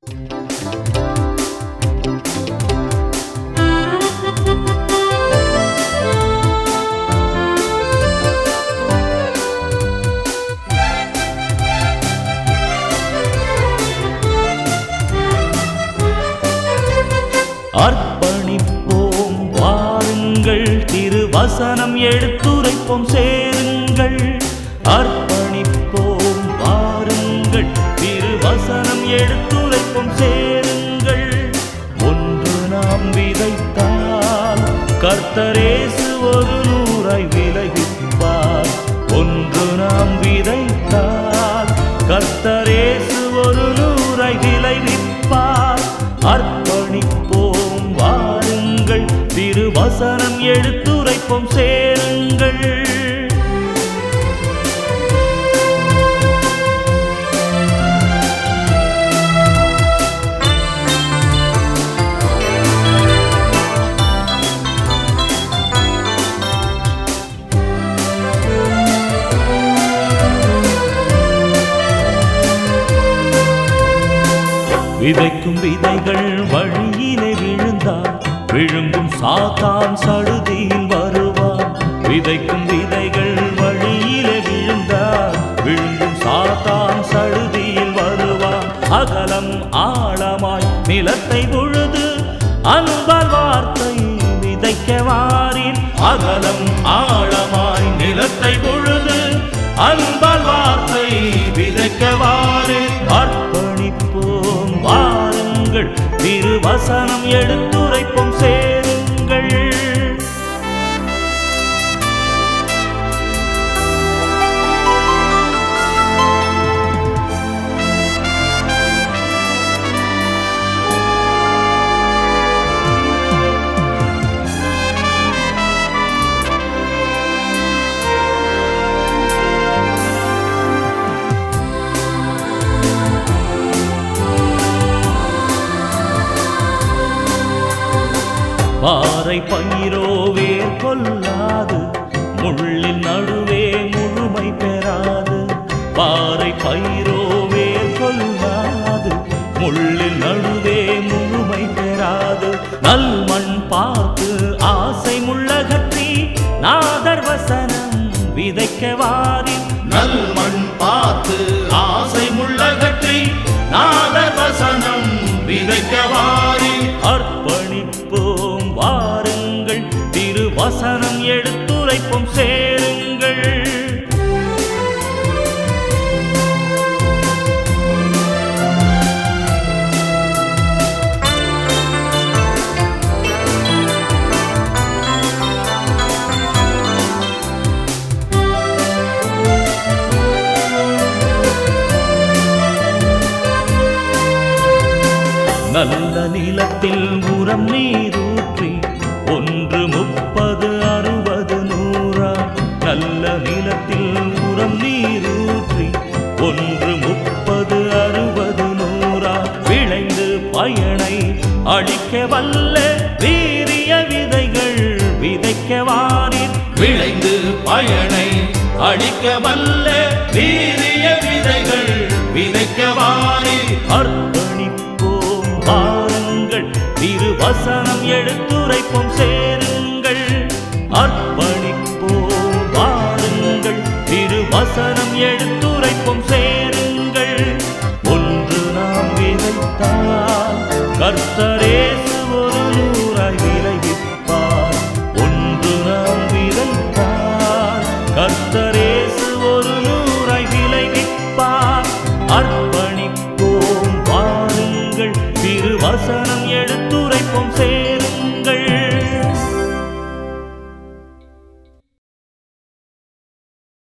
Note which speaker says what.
Speaker 1: அர்ப்பணிப்போம் வாருங்கள் திருவசனம் எடுத்துரைப்போம் சேருங்கள் அர்ப்பணிப்போம் வாருங்கள் திருவசனம் எடுத்துரைப்போம் சேருங்கள் ஒன்று நாம் விதைத்தால் கர்த்தரேசு ஒரு நூறாய் விளைவிப்பார் ஒன்று நாம் விதைத்தால் கர்த்தரேசு ஒரு நூறாய் விளைவிப்பார் அர்ப்பணிப்போம் வாருங்கள் திருவசனம் எடுத்துரைப்போம் சேருங்கள் விதைக்கும் விதைகள் வழியிலே விழுந்தால் விழுங்கும் சாத்தான் சடுதியில் வருவான் விதைக்கும் விதைகள் வழியிலே விழுந்தால் விழுங்கும் சாத்தான் சடுதியில் வருவான் அகலம் ஆழமாய் நிலத்தை உழுது அன்பால் வார்த்தை விதைக்க வாரின் அகலம் ஆழமாய் நிலத்தை உழுது அன்பால் வார்த்தை விதைக்க வாரின் அர்ப்பணிப்போம் வாருங்கள் திருவசனம் எடுத்துரைப்போம் சேருங்கள் பாறை பயிரோ வேர் கொல்லாது முள்ளின் நடுவே முழுமை பெறாது பாறை பயிரோ வேர் கொல்லாது முள்ளின் நடுவே முழுமை பெறாது நல் மண் பார்த்து ஆசை முள்ளகற்றி நாதர் வசனம் விதைக்க வாரி நல் மண் பார்த்து ஆசை முள்ளகற்றி நாதர் வசனம் விதைக்க வாரி அர்ப்பணிப்போம் வாருங்கள் திருவசனம் எடுத்துரைப்போம் சேருங்கள் நல்ல நிலத்தில் உரம் நீரூற்றி ஒன்று முப்பது அறுபது நூறா நல்ல நிலத்தில் உரம் நீரூற்றி ஒன்று முப்பது அறுபது நூறா விளைந்து பயனை அழிக்க வல்ல வீரிய விதைகள் விதைக்க வாரின் விளைந்து பயனை அழிக்க வல்ல வீரிய விதைகள் விதைக்க வாரின் அர்ப்பணிப்போம் வாருங்கள் திருவசனம் எடுத்துரைப்போம் சேருங்கள் அர்ப்பணிப்போம் வாருங்கள் திருவசனம் எடுத்துரைப்போம் சேருங்கள் ஒன்று நாம் விதைத்தால் கர்த்தரேசு